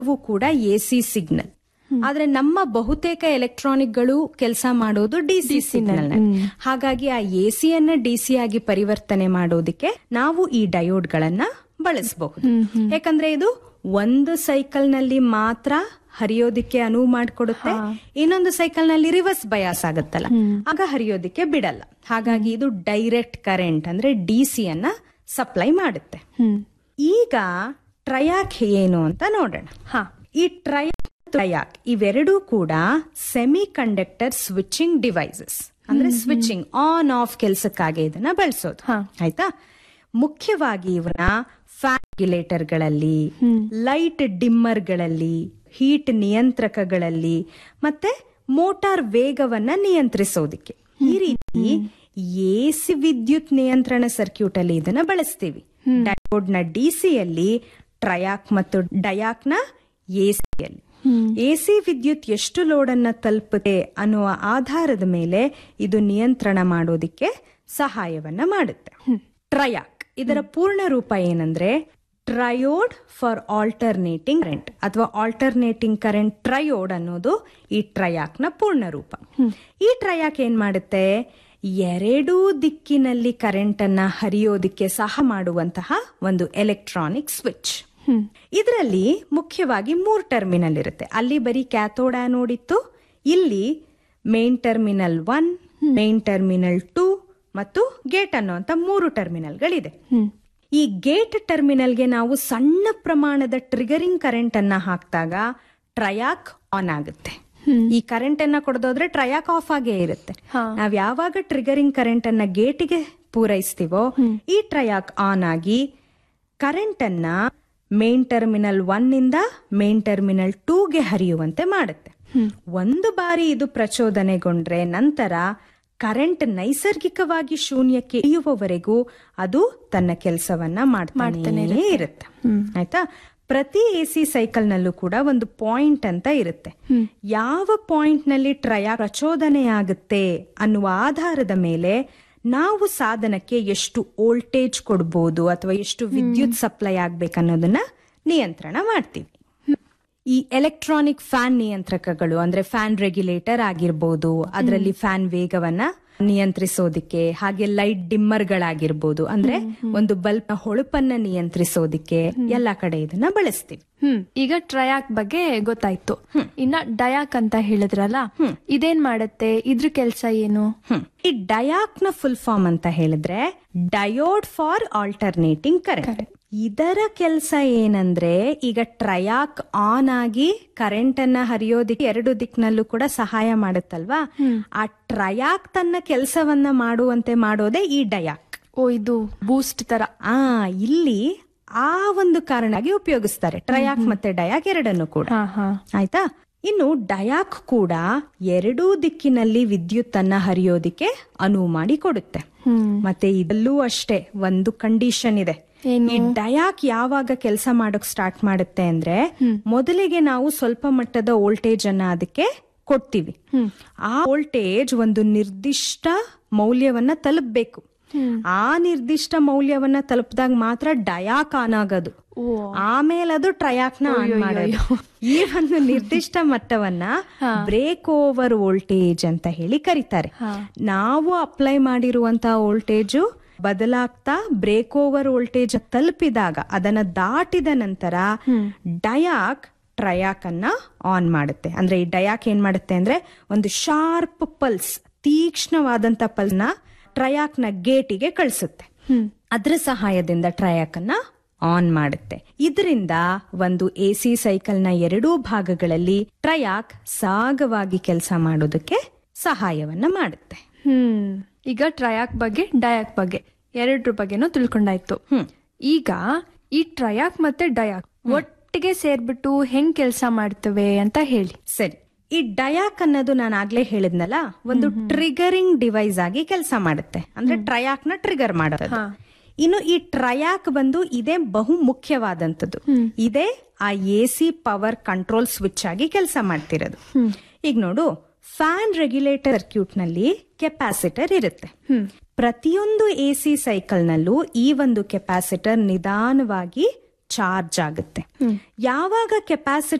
ಅವು ಕೂಡ A C signal ಆದ್ರೆ ನಮ್ಮ ಬಹುತೇಕ ಎಲೆಕ್ಟ್ರಾನಿಕ್ಗಳು ಕೆಲಸ ಮಾಡೋದು ಡಿಸಿ ಸಿಗ್ನಲ್ ಹಾಗಾಗಿ ಆ ಎ ಸಿಯನ್ನ ಡಿಸಿ ಆಗಿ ಪರಿವರ್ತನೆ ಮಾಡೋದಕ್ಕೆ ನಾವು ಈ ಡಯೋಡ್ಗಳನ್ನ ಬಳಸಬಹುದು ಯಾಕಂದ್ರೆ ಇದು ಒಂದು ಸೈಕಲ್ ನಲ್ಲಿ ಮಾತ್ರ ಹರಿಯೋದಿಕ್ಕೆ ಅನುವು ಮಾಡಿಕೊಡುತ್ತೆ ಇನ್ನೊಂದು ಸೈಕಲ್ ನಲ್ಲಿ ರಿವರ್ಸ್ ಬಯಾಸ್ ಆಗುತ್ತಲ್ಲ ಆಗ ಹರಿಯೋದಿಕ್ಕೆ ಬಿಡಲ್ಲ ಹಾಗಾಗಿ ಇದು ಡೈರೆಕ್ಟ್ ಕರೆಂಟ್ ಅಂದ್ರೆ ಡಿಸಿ ಅನ್ನ ಸಪ್ಲೈ ಮಾಡುತ್ತೆ ಈಗ ಟ್ರಯಾಕ್ ಏನು ಅಂತ ನೋಡೋಣ ಹಾ ಈ ಟ್ರಯಾಕ್ ಟ್ರಯಾಕ್ ಇವೆರಡೂ ಕೂಡ ಸೆಮಿ ಕಂಡಕ್ಟರ್ ಸ್ವಿಚಿಂಗ್ ಡಿವೈಸಸ್ ಅಂದ್ರೆ ಸ್ವಿಚಿಂಗ್ ಆನ್ ಆಫ್ ಕೆಲಸಕ್ಕಾಗಿ ಇದನ್ನ ಬಳಸೋದು ಹಾ. ಆಯ್ತಾ ಮುಖ್ಯವಾಗಿ ಇವನ್ನ ಫ್ಯಾನ್ ರೆಗ್ಯುಲೇಟರ್ಗಳಲ್ಲಿ ಲೈಟ್ ಡಿಮ್ಮರ್ಗಳಲ್ಲಿ ಹೀಟ್ ನಿಯಂತ್ರಕಗಳಲ್ಲಿ ಮತ್ತೆ ಮೋಟಾರ್ ವೇಗವನ್ನ ನಿಯಂತ್ರಿಸೋದಿಕ್ಕೆ ಈ ರೀತಿ ಎಸಿ ವಿದ್ಯುತ್ ನಿಯಂತ್ರಣ ಸರ್ಕ್ಯೂಟ್ ಅಲ್ಲಿ ಇದನ್ನ ಬಳಸ್ತೀವಿ ಡಯೋಡ್ ನ ಡಿಸಿಯಲ್ಲಿ ಟ್ರಯಾಕ್ ಮತ್ತು ಡಯಾಕ್ ನ ಎಸಿಯಲ್ಲಿ ಎಸಿ ವಿದ್ಯುತ್ ಎಷ್ಟು ಲೋಡ್ ಅನ್ನ ತಲುಪುತ್ತೆ ಅನ್ನುವ ಆಧಾರದ ಮೇಲೆ ಇದು ನಿಯಂತ್ರಣ ಮಾಡೋದಿಕ್ಕೆ ಸಹಾಯವನ್ನ ಮಾಡುತ್ತೆ ಟ್ರಯಾಕ್ ಇದರ ಪೂರ್ಣ ರೂಪ ಏನಂದ್ರೆ ಟ್ರಯೋಡ್ ಫಾರ್ ಆಲ್ಟರ್ನೇಟಿಂಗ್ ಕರೆಂಟ್ ಅಥವಾ ಆಲ್ಟರ್ನೇಟಿಂಗ್ ಕರೆಂಟ್ ಟ್ರಯೋಡ್ ಅನ್ನೋದು ಈ ಟ್ರಯಾಕ್ ನ ಪೂರ್ಣ ರೂಪ ಈ ಟ್ರಯಾಕ್ ಏನ್ ಮಾಡುತ್ತೆ ಎರಡೂ ದಿಕ್ಕಿನಲ್ಲಿ ಕರೆಂಟ್ ಅನ್ನ ಹರಿಯೋದಿಕ್ಕೆ ಸಹ ಮಾಡುವಂತಹ ಒಂದು ಎಲೆಕ್ಟ್ರಾನಿಕ್ ಸ್ವಿಚ್ ಇದರಲ್ಲಿ ಮುಖ್ಯವಾಗಿ ಮೂರ್ ಟರ್ಮಿನಲ್ ಇರುತ್ತೆ ಅಲ್ಲಿ ಬರೀ ಕ್ಯಾಥೋಡ್ ಆನೋಡ್ ಇತ್ತು ಇಲ್ಲಿ main terminal one main terminal two ಮತ್ತು ಗೇಟ್ ಅನ್ನುವಂತ ಮೂರು ಟರ್ಮಿನಲ್ಗಳಿದೆ ಈ ಗೇಟ್ ಟರ್ಮಿನಲ್ಗೆ ನಾವು ಸಣ್ಣ ಪ್ರಮಾಣದ ಟ್ರಿಗರಿಂಗ್ ಕರೆಂಟ್ ಅನ್ನ ಹಾಕಿದಾಗ ಟ್ರಯಾಕ್ ಆನ್ ಆಗುತ್ತೆ ಈ ಕರೆಂಟ್ ಅನ್ನ ಕೊಡದೋದ್ರೆ ಟ್ರಯಾಕ್ ಆಫ್ ಆಗೇ ಇರುತ್ತೆ ನಾವ್ ಯಾವಾಗ ಟ್ರಿಗರಿಂಗ್ ಕರೆಂಟ್ ಅನ್ನ ಗೇಟಿಗೆ ಪೂರೈಸ್ತೀವೋ ಈ ಟ್ರಯಾಕ್ ಆನ್ ಆಗಿ ಕರೆಂಟ್ ಅನ್ನ ಮೇನ್ ಟರ್ಮಿನಲ್ ಒನ್ ಇಂದ ಮೇನ್ ಟರ್ಮಿನಲ್ ಟೂಗೆ ಹರಿಯುವಂತೆ ಮಾಡುತ್ತೆ ಒಂದು ಬಾರಿ ಇದು ಪ್ರಚೋದನೆಗೊಂಡ್ರೆ ನಂತರ ಕರೆಂಟ್ ನೈಸರ್ಗಿಕವಾಗಿ ಶೂನ್ಯಕ್ಕೆ ಇಳಿಯುವವರೆಗೂ ಅದು ತನ್ನ ಕೆಲಸವನ್ನ ಮಾಡ್ತಾನೆ ಇರುತ್ತೆ ಆಯ್ತಾ ಪ್ರತಿ ಎ ಸಿ ಸೈಕಲ್ ನಲ್ಲೂ ಕೂಡ ಒಂದು ಪಾಯಿಂಟ್ ಅಂತ ಇರುತ್ತೆ ಯಾವ ಪಾಯಿಂಟ್ ನಲ್ಲಿ ಟ್ರಯ ಪ್ರಚೋದನೆ ಆಗುತ್ತೆ ಅನ್ನುವ ಆಧಾರದ ಮೇಲೆ ನಾವು ಸಾಧನಕ್ಕೆ ಎಷ್ಟು ವೋಲ್ಟೇಜ್ ಕೊಡ್ಬೋದು ಅಥವಾ ಎಷ್ಟು ವಿದ್ಯುತ್ ಸಪ್ಲೈ ಆಗ್ಬೇಕನ್ನೋದನ್ನ ನಿಯಂತ್ರಣ ಮಾಡ್ತೀವಿ ಈ ಎಲೆಕ್ಟ್ರಾನಿಕ್ ಫ್ಯಾನ್ ನಿಯಂತ್ರಕಗಳು ಅಂದ್ರೆ ಫ್ಯಾನ್ ರೆಗ್ಯುಲೇಟರ್ ಆಗಿರ್ಬೋದು ಅದರಲ್ಲಿ ಫ್ಯಾನ್ ವೇಗವನ್ನ ನಿಯಂತ್ರಿಸೋದಿಕ್ಕೆ ಹಾಗೆ ಲೈಟ್ ಡಿಮ್ಮರ್ಗಳಾಗಿರ್ಬೋದು ಅಂದ್ರೆ ಒಂದು ಬಲ್ಬ್ ನ ಹೊಳಪನ್ನ ನಿಯಂತ್ರಿಸೋದಿಕ್ಕೆ ಎಲ್ಲಾ ಕಡೆ ಇದನ್ನ ಬಳಸ್ತೀವಿ ಹ್ಮ್ ಈಗ ಟ್ರಯಾಕ್ ಬಗ್ಗೆ ಗೊತ್ತಾಯ್ತು ಇನ್ನ ಡಯಾಕ್ ಅಂತ ಹೇಳಿದ್ರಲ್ಲ ಇದೇನ್ ಮಾಡತ್ತೆ ಇದ್ರ ಕೆಲ್ಸ ಏನು ಹ್ಮ್. ಈ ಡಯಾಕ್ ನ ಫುಲ್ ಫಾರ್ಮ್ ಅಂತ ಹೇಳಿದ್ರೆ ಡಯೋಡ್ ಫಾರ್ ಆಲ್ಟರ್ನೇಟಿಂಗ್ ಕರೆಂಟ್ ಇದರ ಕೆಲಸ ಏನಂದ್ರೆ ಈಗ ಟ್ರಯಾಕ್ ಆನ್ ಆಗಿ ಕರೆಂಟ್ ಅನ್ನ ಹರಿಯೋದಿಕ್ಕೆ ಎರಡು ದಿಕ್ನಲ್ಲೂ ಕೂಡ ಸಹಾಯ ಮಾಡುತ್ತಲ್ವಾ ಆ ಟ್ರಯಾಕ್ ತನ್ನ ಕೆಲಸವನ್ನ ಮಾಡುವಂತೆ ಮಾಡೋದೇ ಈ ಡಯಾಕ್ ಓ ಇದು ಬೂಸ್ಟ್ ತರ ಆ ಇಲ್ಲಿ ಆ ಒಂದು ಕಾರಣವಾಗಿ ಉಪಯೋಗಿಸ್ತಾರೆ ಟ್ರಯಾಕ್ ಮತ್ತೆ ಡಯಾಕ್ ಎರಡನ್ನು ಕೂಡ ಹಾ ಹಾ ಆಯ್ತಾ ಇನ್ನು ಡಯಾಕ್ ಕೂಡ ಎರಡೂ ದಿಕ್ಕಿನಲ್ಲಿ ವಿದ್ಯುತ್ ಅನ್ನ ಹರಿಯೋದಿಕ್ಕೆ ಅನುವು ಮಾಡಿ ಕೊಡುತ್ತೆ ಮತ್ತೆ ಇದಲ್ಲೂ ಅಷ್ಟೇ ಒಂದು ಕಂಡೀಷನ್ ಇದೆ ಈ ಡಯಾಕ್ ಯಾವಾಗ ಕೆಲಸ ಮಾಡೋಕ್ ಸ್ಟಾರ್ಟ್ ಮಾಡುತ್ತೆ ಅಂದ್ರೆ ಮೊದಲಿಗೆ ನಾವು ಸ್ವಲ್ಪ ಮಟ್ಟದ ವೋಲ್ಟೇಜ್ ಅನ್ನ ಅದಕ್ಕೆ ಕೊಡ್ತೀವಿ ಆ ವೋಲ್ಟೇಜ್ ಒಂದು ನಿರ್ದಿಷ್ಟ ಮೌಲ್ಯವನ್ನ ತಲುಪಬೇಕು ಆ ನಿರ್ದಿಷ್ಟ ಮೌಲ್ಯವನ್ನ ತಲುಪಿದಾಗ ಮಾತ್ರ ಡಯಾಕ್ ಆನ್ ಆಗೋದು ಆಮೇಲೆ ಅದು ಟ್ರಯಾಕ್ ನ ಆನ್ ಮಾಡೋದು ಈ ಒಂದು ನಿರ್ದಿಷ್ಟ ಮಟ್ಟವನ್ನ ಬ್ರೇಕ್ ಓವರ್ ವೋಲ್ಟೇಜ್ ಅಂತ ಹೇಳಿ ಕರೀತಾರೆ ನಾವು ಅಪ್ಲೈ ಮಾಡಿರುವಂತಹ ವೋಲ್ಟೇಜು ಬದಲಾಗ್ತಾ ಬ್ರೇಕ್ ಓವರ್ ವೋಲ್ಟೇಜ್ ತಲುಪಿದಾಗ ಅದನ್ನ ದಾಟಿದ ನಂತರ ಡಯಾಕ್ ಟ್ರಯಾಕ್ ಅನ್ನ ಆನ್ ಮಾಡುತ್ತೆ ಅಂದ್ರೆ ಈ ಡಯಾಕ್ ಏನ್ ಮಾಡುತ್ತೆ ಅಂದ್ರೆ ಒಂದು ಶಾರ್ಪ್ ಪಲ್ಸ್ ತೀಕ್ಷ್ಣವಾದಂತ ಪಲ್ಸ್ ನ ಟ್ರಯಾಕ್ ನ ಗೇಟಿಗೆ ಕಳಿಸುತ್ತೆ ಅದ್ರ ಸಹಾಯದಿಂದ ಟ್ರಯಾಕ್ ಅನ್ನ ಆನ್ ಮಾಡುತ್ತೆ ಇದರಿಂದ ಒಂದು ಎ ಸಿ ಸೈಕಲ್ ನ ಎರಡೂ ಭಾಗಗಳಲ್ಲಿ ಟ್ರಯಾಕ್ ಸಾಗವಾಗಿ ಕೆಲಸ ಮಾಡೋದಕ್ಕೆ ಸಹಾಯವನ್ನ ಮಾಡುತ್ತೆ ಹ್ಮ್ ಈಗ ಟ್ರಯಾಕ್ ಬಗ್ಗೆ ಡಯಾಕ್ ಬಗ್ಗೆ ಎರಡ್ರ ಬಗ್ಗೆನೂ ತಿಳ್ಕೊಂಡಾಯ್ತು ಈಗ ಈ ಟ್ರಯಾಕ್ ಮತ್ತೆ ಡಯಾಕ್ ಒಟ್ಟಿಗೆ ಸೇರ್ಬಿಟ್ಟು ಹೆಂಗ್ ಕೆಲ್ಸ ಮಾಡ್ತವೆ ಅಂತ ಹೇಳಿ ಸರಿ ಈ ಡಯಾಕ್ ಅನ್ನೋದು ನಾನು ಆಗ್ಲೇ ಹೇಳಿದ್ನಲ್ಲ ಒಂದು ಟ್ರಿಗರಿಂಗ್ ಡಿವೈಸ್ ಆಗಿ ಕೆಲಸ ಮಾಡುತ್ತೆ ಅಂದ್ರೆ ಟ್ರಯಾಕ್ ನ ಟ್ರಿಗರ್ ಮಾಡೋದು ಇನ್ನು ಈ ಟ್ರಯಾಕ್ ಬಂದು ಇದೇ ಬಹು ಮುಖ್ಯವಾದಂತದ್ದು ಇದೇ ಆ A C power control switch ಆಗಿ ಕೆಲಸ ಮಾಡ್ತಿರೋದು ಈಗ ನೋಡು ಫ್ಯಾನ್ ರೆಗ್ಯುಲೇಟರ್ ಸರ್ಕ್ಯೂಟ್ ನಲ್ಲಿ ಕೆಪಾಸಿಟರ್ ಇರುತ್ತೆ ಪ್ರತಿಯೊಂದು ಎ ಸಿ ಸೈಕಲ್ ನಲ್ಲೂ ಈ ಒಂದು ಕೆಪಾಸಿಟರ್ ನಿಧಾನವಾಗಿ ಚಾರ್ಜ್ ಆಗುತ್ತೆ ಯಾವಾಗ ಕೆಪಾಸಿಟರ್